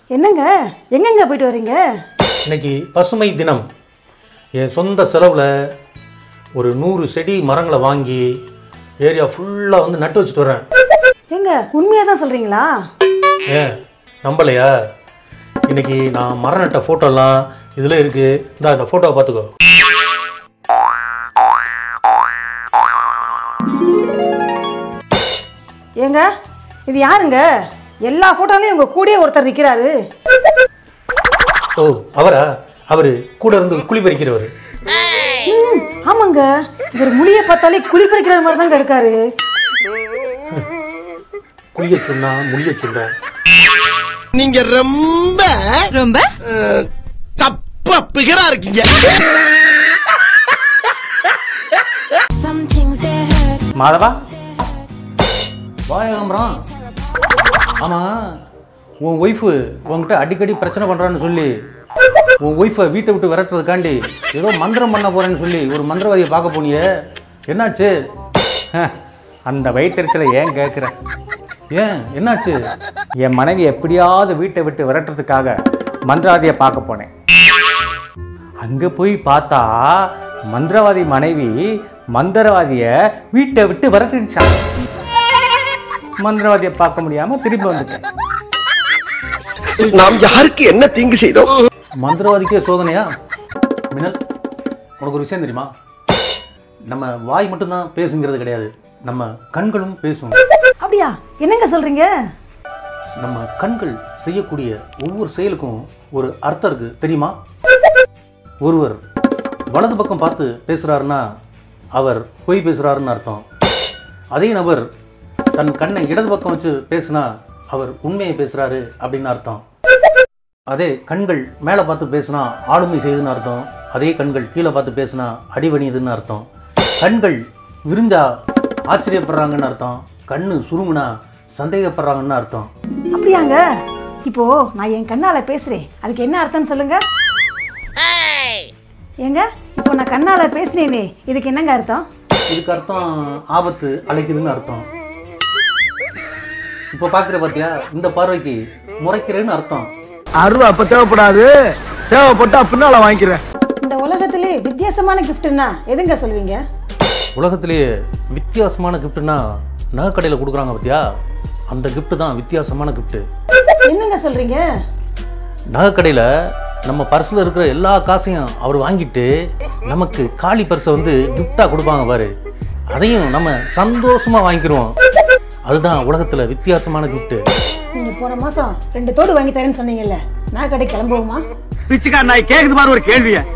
என்னங்க எங்கெங்க போயிட்டு வர்றீங்க இன்னைக்கு பசுமை தினம் என் சொந்த செலவில் ஒரு நூறு செடி மரங்களை வாங்கி ஏரியா ஃபுல்லாக வந்து நட்டு வச்சுட்டு வரேன் ஏங்க உண்மையாக தான் சொல்கிறீங்களா ஏன் நம்பலையா இன்னைக்கு நான் மரம் நட்ட ஃபோட்டோலாம் இதில் இருக்குது இந்தா இந்த ஃபோட்டோவை பார்த்துக்கோ ஏங்க இது யாருங்க எல்லா ஃபோட்டோலையும் உங்கள் கூடயே ஒருத்தர் நிற்கிறாரு ஓ அவரா அவர் கூட இருந்து குழி பறிக்கிறவர் ம், ஆமாங்க இவர் முடியை பார்த்தாலே குழி பறிக்கிற மாதிரி தாங்க இருக்காரு குழிய சொன்னா முடிய சொல்கிறேன் நீங்க ரொம்ப ரொம்ப அஹ், தப்பா பிகரா இருக்கீங்க Some things they hurt. மாதவா வாயகம்பரம் ஆமாம் உன் ஒய்ஃபு உன்கிட்ட அடிக்கடி பிரச்சனை பண்ணுறான்னு சொல்லி உன் ஒய்ஃபை வீட்டை விட்டு விரட்டுறதுக்காண்டி ஏதோ மந்திரம் பண்ண போகிறேன்னு சொல்லி ஒரு மந்திரவாதியை பார்க்க போனியே என்னாச்சு அந்த வயிற்றுச்சலை ஏன் கேட்குற ஏன் என்னாச்சு என் மனைவி எப்படியாவது வீட்டை விட்டு விரட்டுறதுக்காக மந்திரவாதியை பார்க்க போனேன் அங்கே போய் பார்த்தா மந்திரவாதி மனைவி மந்திரவாதியை வீட்டை விட்டு விரட்டிடுச்சான் மந்திரவாதியை பார்க்க முடியாமல் திரும்பி வந்துட்டேன் நாம் யாருக்கு என்ன தீங்கு செய்தோம் மந்திரவாதிக்கே சோதனையா மினல் உனக்கு ஒரு விஷயம் தெரியுமா நம்ம வாய் மட்டும்தான் பேசுங்கிறது கிடையாது நம்ம கண்களும் பேசும் அப்படியா என்னங்க சொல்கிறீங்க நம்ம கண்கள் செய்யக்கூடிய ஒவ்வொரு செயலுக்கும் ஒரு அர்த்தம் இருக்கு தெரியுமா ஒருவர் வலது பக்கம் பார்த்து பேசுறாருன்னா அவர் பொய் பேசுறாருன்னு அர்த்தம் அதே நபர் தன் கண்ணை இடது பக்கம் வச்சு பேசுனா அவர் உண்மையை பேசுறாரு அப்படின்னு அர்த்தம் அதே கண்கள் மேலே பார்த்து பேசுனா ஆளுமை செய்யுதுன்னு அர்த்தம் அதே கண்கள் கீழே பார்த்து பேசுனா அடிவணியுதுன்னு அர்த்தம் கண்கள் விரிஞ்சா ஆச்சரியப்படுறாங்கன்னு அர்த்தம் கண்ணு சுருங்குனா சந்தேகப்படுறாங்கன்னு அர்த்தம் அப்படியாங்க இப்போ நான் என் கண்ணால பேசுறேன் அதுக்கு என்ன அர்த்தம்னு சொல்லுங்க ஏங்க இப்போ நான் கண்ணால பேசினேனே இதுக்கு என்னங்க அர்த்தம் இதுக்கு அர்த்தம் ஆபத்து அழைக்குதுன்னு அர்த்தம் இப்போ பார்க்குற பார்த்தியா இந்த பார்வைக்கு முறைக்கிறேன்னு அர்த்தம் அருவா அப்ப தேவைப்படாது தேவைப்பட்டா பின்னால வாங்கிக்கிறேன் இந்த உலகத்திலே வித்தியாசமான கிஃப்ட்னா எதுங்க சொல்வீங்க உலகத்திலேயே வித்தியாசமான கிஃப்ட்டுனா நகைக்கடையில் கொடுக்குறாங்க பார்த்தியா அந்த gift தான் வித்தியாசமான gift என்னங்க சொல்றீங்க நகைக்கடையில் நம்ம பர்ஸில் இருக்கிற எல்லா காசையும் அவர் வாங்கிட்டு நமக்கு காலி பர்ஸை வந்து கிஃப்டாக கொடுப்பாங்க பாரு அதையும் நம்ம சந்தோஷமாக வாங்கிக்கிறோம் அதுதான் உலகத்தில் வித்தியாசமான gift நீங்க போன மாசம் ரெண்டு தோடு வாங்கி தரேன்னு சொன்னீங்கல்ல நான் கடை கிளம்புவோமா பிச்சைக்கார நாய் கேக்குது பாரு ஒரு கேள்விய